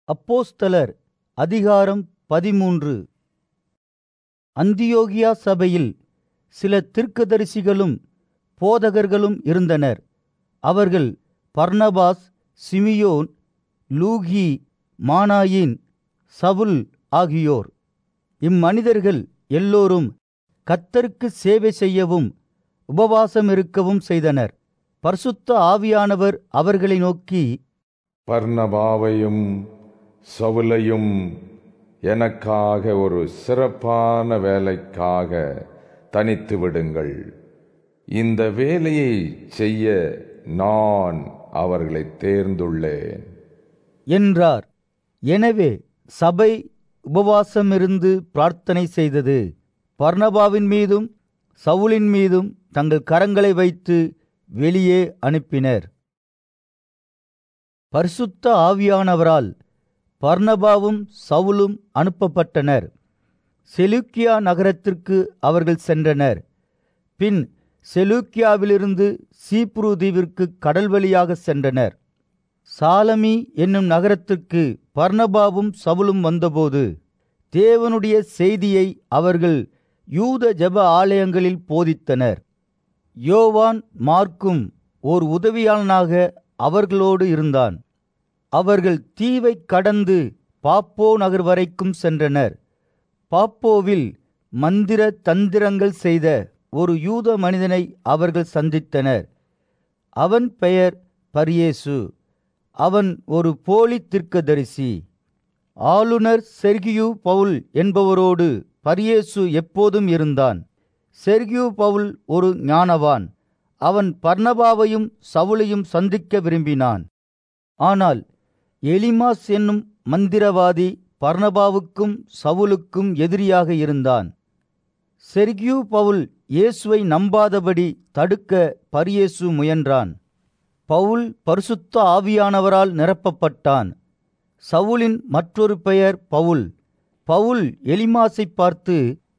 அப்போஸ்தலர் அதிகாரம் பதிமூன்று அந்தியோகியா சபையில் சில தீர்க்கதரிசிகளும் போதகர்களும் இருந்தனர் அவர்கள் பர்னபாஸ் சிமியோன் லூகி மானாயின் சவுல் ஆகியோர் இம்மனிதர்கள் எல்லோரும் கர்த்தருக்கு சேவை செய்யவும் உபவாசம் இருக்கவும் செய்தனர் பரிசுத்த ஆவியானவர் அவர்களை நோக்கி பர்னபாவையும் சவுலையும் எனக்காக ஒரு சிறப்பான வேலைக்காக தனித்து விடுங்கள் இந்த வேலையை செய்ய நான் அவர்களை தேர்ந்துள்ளேன் என்றார் எனவே சபை உபவாசமிருந்து பிரார்த்தனை செய்தது பர்னபாவின் மீதும் சவுலின் மீதும் தங்கள் கரங்களை வைத்து வெளியே அனுப்பினர் பரிசுத்த ஆவியானவரால் பர்னபாவும் சவுலும் அனுப்பப்பட்டனர் செலுக்கியா நகரத்திற்கு அவர்கள் சென்றனர் பின் செலூக்கியாவிலிருந்து சீப்ரு தீவிற்கு கடல் வழியாக சென்றனர் சாலமி என்னும் நகரத்திற்கு பர்னபாவும் சவுலும் வந்தபோது தேவனுடைய செய்தியை அவர்கள் யூத ஜெப ஆலயங்களில் போதித்தனர் யோவான் மார்க்கும் ஓர் உதவியாளனாக அவர்களோடு இருந்தான் அவர்கள் தீவை கடந்து பாப்போ நகர் வரைக்கும் சென்றனர் பாப்போவில் மந்திர தந்திரங்கள் செய்த ஒரு யூத மனிதனை அவர்கள் சந்தித்தனர் அவன் பெயர் பரியேசு அவன் ஒரு போலி தீர்க்கதரிசி ஆளுநர் செர்கியு பவுல் என்பவரோடு பரியேசு எப்போதும் இருந்தான் செர்கியு பவுல் ஒரு ஞானவான் அவன் பர்னபாவையும் சவுலையும் சந்திக்க விரும்பினான் ஆனால் எலிமாஸ் என்னும் மந்திரவாதி பர்னபாவுக்கும் சவுலுக்கும் எதிரியாக இருந்தான் செர்கியு பவுல் இயேசுவை நம்பாதபடி தடுக்க பரியேசு முயன்றான் பவுல் பரிசுத்த ஆவியானவரால் நிரப்பப்பட்டான் சவுலின் மற்றொரு பெயர் பவுல் பவுல் எலிமாசை பார்த்து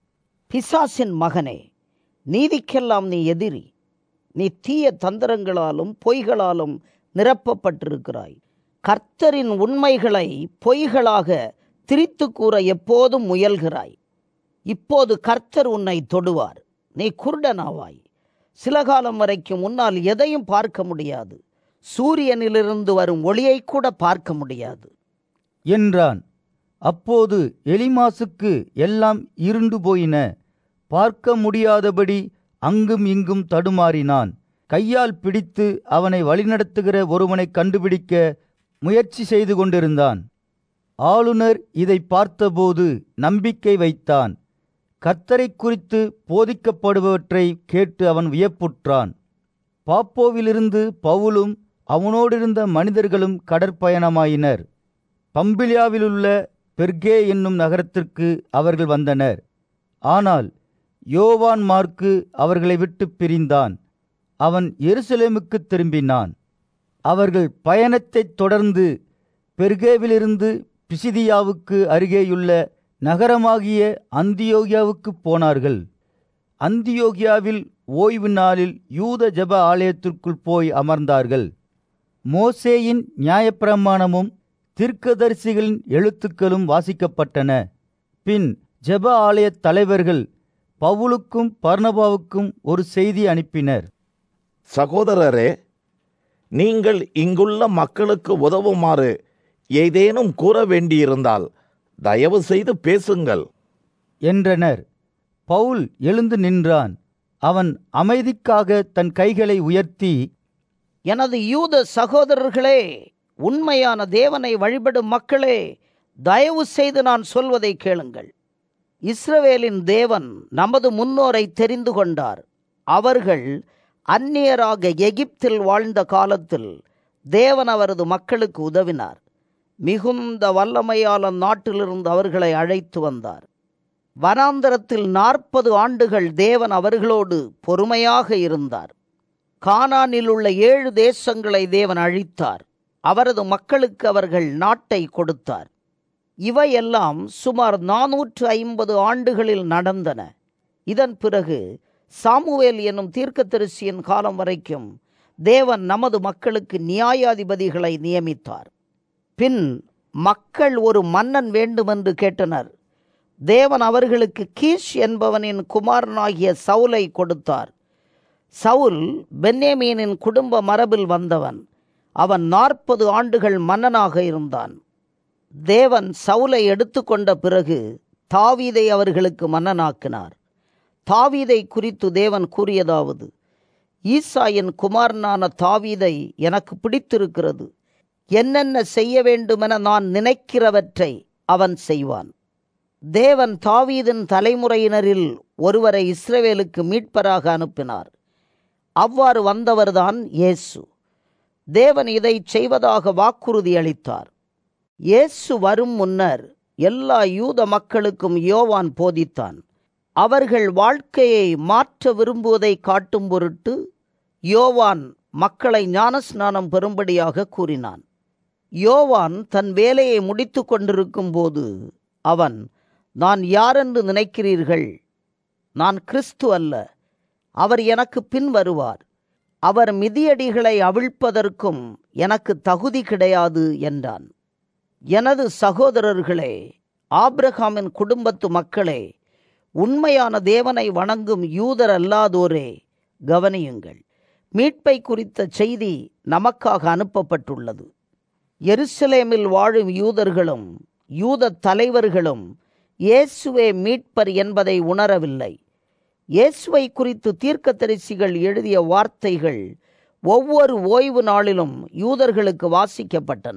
பிசாசின் மகனே நீதிக்கெல்லாம் நீ எதிரி நீ தீய தந்திரங்களாலும் பொய்களாலும் நிரப்பப்பட்டிருக்கிறாய் கர்த்தரின் உண்மைகளை பொய்களாக திரித்து கூற எப்போதும் முயல்கிறாய் இப்போது கர்த்தர் உன்னை தொடுவார் நீ குருடனாவாய் சில காலம் வரைக்கும் உன்னால் எதையும் பார்க்க முடியாது சூரியனிலிருந்து வரும் ஒளியை கூட பார்க்க முடியாது என்றான் அப்போது எலிமாசுக்கு எல்லாம் இருண்டு போயின பார்க்க முடியாதபடி அங்கும் இங்கும் தடுமாறினான் கையால் பிடித்து அவனை வழிநடத்துகிற ஒருவனை கண்டுபிடிக்க முயற்சி செய்து கொண்டிருந்தான் ஆளுநர் இதை பார்த்தபோது நம்பிக்கை வைத்தான் கர்த்தரை குறித்து போதிக்கப்படுபவற்றை கேட்டு அவன் வியப்புற்றான் பாப்போவிலிருந்து பவுலும் அவனோடிருந்த மனிதர்களும் கடற்பயணமாயினர் பம்பிலியாவிலுள்ள பெர்கே என்னும் நகரத்திற்கு அவர்கள் வந்தனர் ஆனால் யோவான் மார்க்கு அவர்களை விட்டு பிரிந்தான் அவன் எருசலேமுக்கு திரும்பினான் அவர்கள் பயணத்தைத் தொடர்ந்து பெர்கேவிலிருந்து பிசிதியாவுக்கு அருகேயுள்ள நகரமாகிய அந்தியோகியாவுக்கு போனார்கள் அந்தியோகியாவில் ஓய்வு நாளில் யூத ஜெப ஆலயத்திற்குள் போய் அமர்ந்தார்கள் மோசேயின் நியாயப்பிரமாணமும் தீர்க்கதரிசிகளின் எழுத்துக்களும் வாசிக்கப்பட்டன பின் ஜெப ஆலயத் தலைவர்கள் பவுலுக்கும் பர்னபாவுக்கும் ஒரு செய்தி அனுப்பினர் சகோதரரே நீங்கள் இங்குள்ள மக்களுக்கு உதவுமாறு ஏதேனும் கூற வேண்டியிருந்தால் தயவு செய்து பேசுங்கள் என்றனர் பவுல் எழுந்து நின்றான் அவன் அமைதிக்காக தன் கைகளை உயர்த்தி எனது யூத சகோதரர்களே உண்மையான தேவனை வழிபடும் மக்களே தயவு செய்து நான் சொல்வதை கேளுங்கள் இஸ்ரவேலின் தேவன் நமது முன்னோரை தெரிந்து கொண்டார் அவர்கள் அந்நியராக எகிப்தில் வாழ்ந்த காலத்தில் தேவன் அவரது மக்களுக்கு உதவினார் மிகுந்த வல்லமையால் அந்நாட்டிலிருந்து அவர்களை அழைத்து வந்தார் வனாந்தரத்தில் நாற்பது ஆண்டுகள் தேவன் அவர்களோடு பொறுமையாக இருந்தார் கானானில் உள்ள ஏழு தேசங்களை தேவன் அழித்தார் அவரது மக்களுக்கு அவர்கள் நாட்டை கொடுத்தார் இவையெல்லாம் சுமார் நாநூற்று ஐம்பது ஆண்டுகளில் நடந்தன இதன் பிறகு சாமுவேல் என்னும் தீர்க்கதரிசியின் காலம் வரைக்கும் தேவன் நமது மக்களுக்கு நியாயாதிபதிகளை நியமித்தார் பின் மக்கள் ஒரு மன்னன் வேண்டுமென்று கேட்டனர் தேவன் அவர்களுக்கு கீஷ் என்பவனின் குமாரனாகிய சவுலை கொடுத்தார் சவுல் பென்னேமீனின் குடும்ப மரபில் வந்தவன் அவன் நாற்பது ஆண்டுகள் மன்னனாக இருந்தான் தேவன் சவுலை எடுத்துக்கொண்ட பிறகு தாவீதை அவர்களுக்கு மன்னனாக்கினார் தாவீதை குறித்து தேவன் கூறியதாவது ஈசாயின் குமாரனான தாவீதை எனக்கு பிடித்திருக்கிறது என்னென்ன செய்ய வேண்டுமென நான் நினைக்கிறவற்றை அவன் செய்வான் தேவன் தாவீதின் தலைமுறையினரில் ஒருவரை இஸ்ரவேலுக்கு மீட்பராக அனுப்பினார் அவ்வாறு வந்தவர்தான் இயேசு தேவன் இதை செய்வதாக வாக்குறுதி அளித்தார் இயேசு வரும் முன்னர் எல்லா யூத மக்களுக்கும் யோவான் போதித்தான் அவர்கள் வாழ்க்கையை மாற்ற விரும்புவதை காட்டும் பொருட்டு யோவான் மக்களை ஞானஸ்நானம் பெறும்படியாக கூறினான் யோவான் தன் வேலையை முடித்து கொண்டிருக்கும் போது அவன் நான் யாரென்று நினைக்கிறீர்கள் நான் கிறிஸ்து அல்ல அவர் எனக்கு பின் வருவார் அவர் மிதியடிகளை அவிழ்ப்பதற்கும் எனக்கு தகுதி கிடையாது என்றான் எனது சகோதரர்களே ஆபிரகாமின் குடும்பத்து மக்களே உண்மையான தேவனை வணங்கும் யூதர் அல்லாதோரே கவனியுங்கள் மீட்பை குறித்த செய்தி நமக்காக அனுப்பப்பட்டுள்ளது எருசலேமில் வாழும் யூதர்களும் யூத தலைவர்களும் இயேசுவே மீட்பர் என்பதை உணரவில்லை இயேசுவை குறித்து தீர்க்கதரிசிகள் எழுதிய வார்த்தைகள் ஒவ்வொரு ஓய்வு நாளிலும் யூதர்களுக்கு வாசிக்கப்பட்டன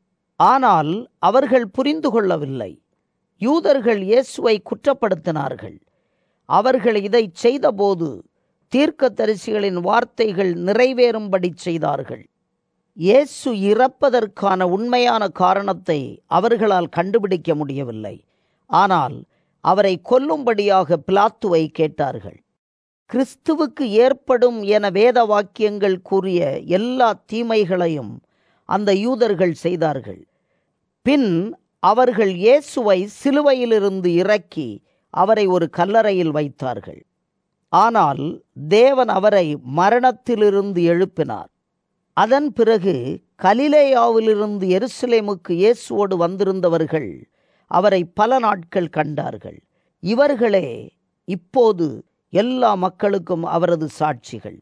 ஆனால் அவர்கள் புரிந்து கொள்ளவில்லை யூதர்கள் இயேசுவை குற்றப்படுத்தினார்கள் அவர்கள் இதை செய்தபோது தீர்க்கதரிசிகளின் வார்த்தைகள் நிறைவேறும்படி செய்தார்கள் இயேசு இறப்பதற்கான உண்மையான காரணத்தை அவர்களால் கண்டுபிடிக்க முடியவில்லை ஆனால் அவரை கொல்லும்படியாக பிலாத்துவை கேட்டார்கள் கிறிஸ்துவுக்கு ஏற்படும் என வேத வாக்கியங்கள் கூறிய எல்லா தீமைகளையும் அந்த யூதர்கள் செய்தார்கள் பின் அவர்கள் இயேசுவை சிலுவையிலிருந்து இறக்கி அவரை ஒரு கல்லறையில் வைத்தார்கள் ஆனால் தேவன் அவரை மரணத்திலிருந்து எழுப்பினார் அதன் பிறகு கலிலேயாவிலிருந்து எருசலேமுக்கு இயேசுவோடு வந்திருந்தவர்கள் அவரை பல நாட்கள் கண்டார்கள் இவர்களே இப்போது எல்லா மக்களுக்கும் அவரது சாட்சிகள்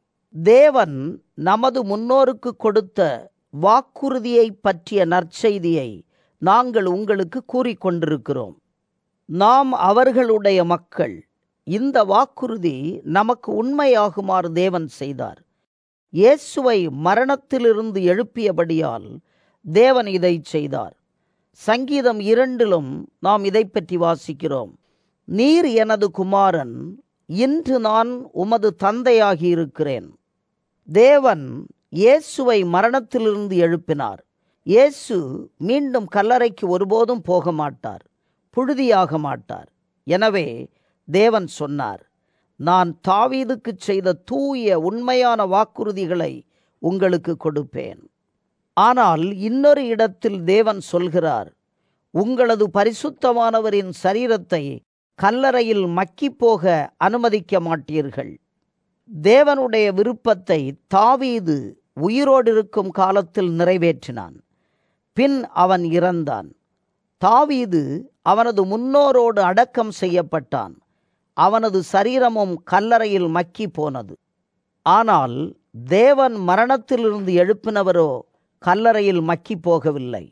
தேவன் நமது முன்னோருக்கு கொடுத்த வாக்குறுதியை பற்றிய நற்செய்தியை நாங்கள் உங்களுக்கு கூறிக்கொண்டிருக்கிறோம் நாம் அவர்களுடைய மக்கள் இந்த வாக்குறுதி நமக்கு உண்மையாகுமாறு தேவன் செய்தார் இயேசுவை மரணத்திலிருந்து எழுப்பியபடியால் தேவன் இதை செய்தார் சங்கீதம் இரண்டிலும் நாம் இதை பற்றி வாசிக்கிறோம் நீர் எனது குமாரன் இன்று நான் உமது தந்தையாகி இருக்கிறேன் தேவன் இயேசுவை மரணத்திலிருந்து எழுப்பினார் இயேசு மீண்டும் கல்லறைக்கு ஒருபோதும் போக மாட்டார் புழுதியாக மாட்டார் எனவே தேவன் சொன்னார் நான் தாவீதுக்கு செய்த தூய உண்மையான வாக்குறுதிகளை உங்களுக்கு கொடுப்பேன் ஆனால் இன்னொரு இடத்தில் தேவன் சொல்கிறார் உங்களது பரிசுத்தமானவரின் சரீரத்தை கல்லறையில் மக்கிப் போக அனுமதிக்க மாட்டீர்கள் தேவனுடைய விருப்பத்தை தாவீது உயிரோடு இருக்கும் காலத்தில் நிறைவேற்றினான் பின் அவன் இறந்தான் தாவீது அவனது முன்னோரோடு அடக்கம் செய்யப்பட்டான் அவனது சரீரமும் கல்லறையில் மக்கி போனது ஆனால் தேவன் மரணத்திலிருந்து எழுப்பினவரோ கல்லறையில் மக்கி போகவில்லை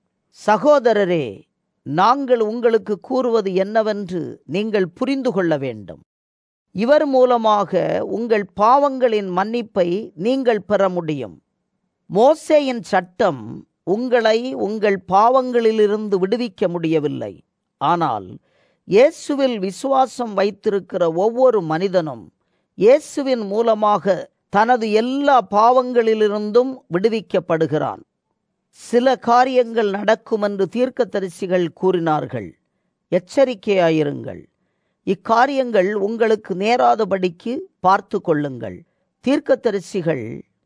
சகோதரரே நாங்கள் உங்களுக்கு கூறுவது என்னவென்று நீங்கள் புரிந்து கொள்ள வேண்டும் இவர் மூலமாக உங்கள் பாவங்களின் மன்னிப்பை நீங்கள் பெற முடியும் மோசேயின் சட்டம் உங்களை உங்கள் பாவங்களிலிருந்து விடுவிக்க முடியவில்லை ஆனால் இயேசுவில் விசுவாசம் வைத்திருக்கிற ஒவ்வொரு மனிதனும் இயேசுவின் மூலமாக தனது எல்லா பாவங்களிலிருந்தும் விடுவிக்கப்படுகிறான் சில காரியங்கள் நடக்கும் என்று தீர்க்கதரிசிகள் கூறினார்கள் எச்சரிக்கையாயிருங்கள் இக்காரியங்கள் உங்களுக்கு நேராதபடிக்கு பார்த்து கொள்ளுங்கள் தீர்க்கதரிசிகள்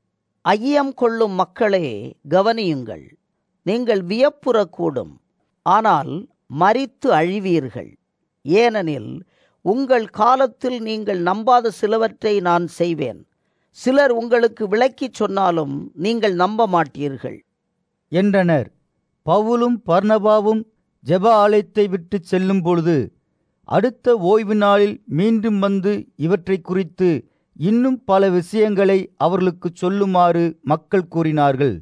ஐயம் கொள்ளும் மக்களே கவனியுங்கள் நீங்கள் வியப்புறக்கூடும் ஆனால் மறித்து அழிவீர்கள் ஏனெனில் உங்கள் காலத்தில் நீங்கள் நம்பாத சிலவற்றை நான் செய்வேன் சிலர் உங்களுக்கு விளக்கிச் சொன்னாலும் நீங்கள் நம்ப மாட்டீர்கள் என்றனர் பவுலும் பர்னபாவும் ஜெப ஆலயத்தை விட்டு செல்லும் பொழுது அடுத்த ஓய்வு நாளில் மீண்டும் வந்து இவற்றை குறித்து இன்னும் பல விஷயங்களை அவர்களுக்கு சொல்லுமாறு மக்கள் கூறினார்கள்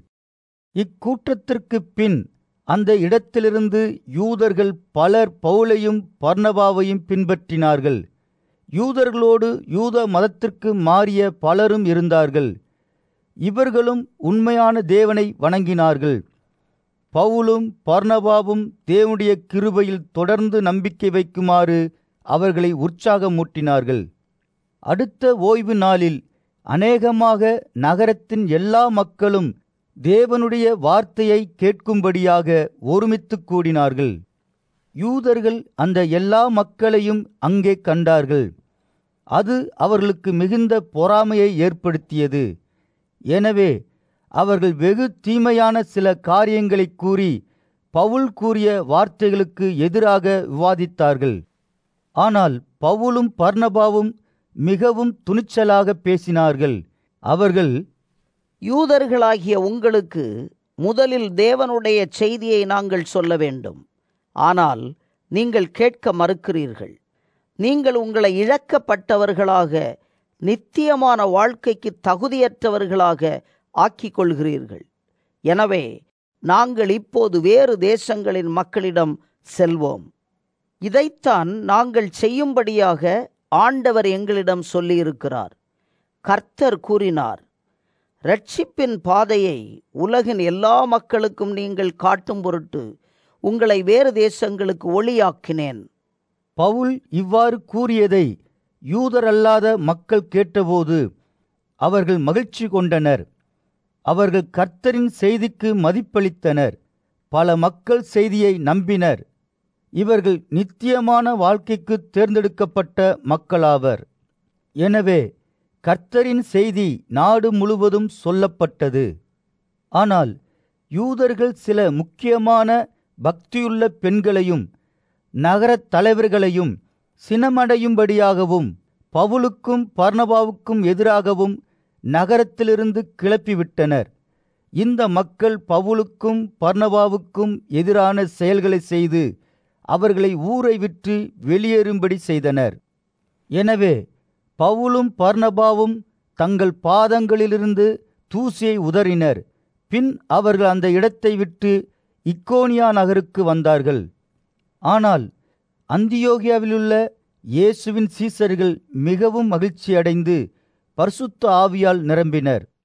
இக்கூட்டத்திற்குப் பின் அந்த இடத்திலிருந்து யூதர்கள் பலர் பவுலையும் பர்னபாவையும் பின்பற்றினார்கள் யூதர்களோடு யூத மதத்திற்கு மாறிய பலரும் இருந்தார்கள் இவர்களும் உண்மையான தேவனை வணங்கினார்கள் பவுலும் பர்னபாவும் தேவனுடைய கிருபையில் தொடர்ந்து நம்பிக்கை வைக்குமாறு அவர்களை உற்சாகமூட்டினார்கள் அடுத்த ஓய்வு நாளில் அநேகமாக நகரத்தின் எல்லா மக்களும் தேவனுடைய வார்த்தையை கேட்கும்படியாக ஒருமித்துக் கூடினார்கள் யூதர்கள் அந்த எல்லா மக்களையும் அங்கே கண்டார்கள் அது அவர்களுக்கு மிகுந்த பொறாமையை ஏற்படுத்தியது எனவே அவர்கள் வெகு தீமையான சில காரியங்களைக் கூறி பவுல் கூறிய வார்த்தைகளுக்கு எதிராக விவாதித்தார்கள் ஆனால் பவுலும் பர்னபாவும் மிகவும் துணிச்சலாக பேசினார்கள் அவர்கள் யூதர்களாகிய உங்களுக்கு முதலில் தேவனுடைய செய்தியை நாங்கள் சொல்ல வேண்டும் ஆனால் நீங்கள் கேட்க மறுக்கிறீர்கள் நீங்கள் உங்களை இழக்கப்பட்டவர்களாக நித்தியமான வாழ்க்கைக்கு தகுதியற்றவர்களாக ஆக்கிக் கொள்கிறீர்கள் எனவே நாங்கள் இப்போது வேறு தேசங்களின் மக்களிடம் செல்வோம் இதைத்தான் நாங்கள் செய்யும்படியாக ஆண்டவர் எங்களிடம் சொல்லியிருக்கிறார் கர்த்தர் கூறினார் ரட்சிப்பின் பாதையை உலகின் எல்லா மக்களுக்கும் நீங்கள் காட்டும் பொருட்டு உங்களை வேறு தேசங்களுக்கு ஒளியாக்கினேன் பவுல் இவ்வாறு கூறியதை யூதரல்லாத மக்கள் கேட்டபோது அவர்கள் மகிழ்ச்சி கொண்டனர் அவர்கள் கர்த்தரின் செய்திக்கு மதிப்பளித்தனர் பல மக்கள் செய்தியை நம்பினர் இவர்கள் நித்தியமான வாழ்க்கைக்கு தேர்ந்தெடுக்கப்பட்ட மக்களாவர் எனவே கர்த்தரின் செய்தி நாடு முழுவதும் சொல்லப்பட்டது ஆனால் யூதர்கள் சில முக்கியமான பக்தியுள்ள பெண்களையும் நகரத் தலைவர்களையும் சினமடையும்படியாகவும் பவுலுக்கும் பர்ணபாவுக்கும் எதிராகவும் நகரத்திலிருந்து கிளப்பிவிட்டனர் இந்த மக்கள் பவுலுக்கும் பர்ணபாவுக்கும் எதிரான செயல்களை செய்து அவர்களை ஊரை விட்டு வெளியேறும்படி செய்தனர் எனவே பவுலும் பர்ணபாவும் தங்கள் பாதங்களிலிருந்து தூசியை உதறினர் பின் அவர்கள் அந்த இடத்தை விட்டு இக்கோனியா நகருக்கு வந்தார்கள் ஆனால் அந்தியோகியாவிலுள்ள இயேசுவின் சீசர்கள் மிகவும் மகிழ்ச்சியடைந்து பரிசுத்த ஆவியால் நிரம்பினர்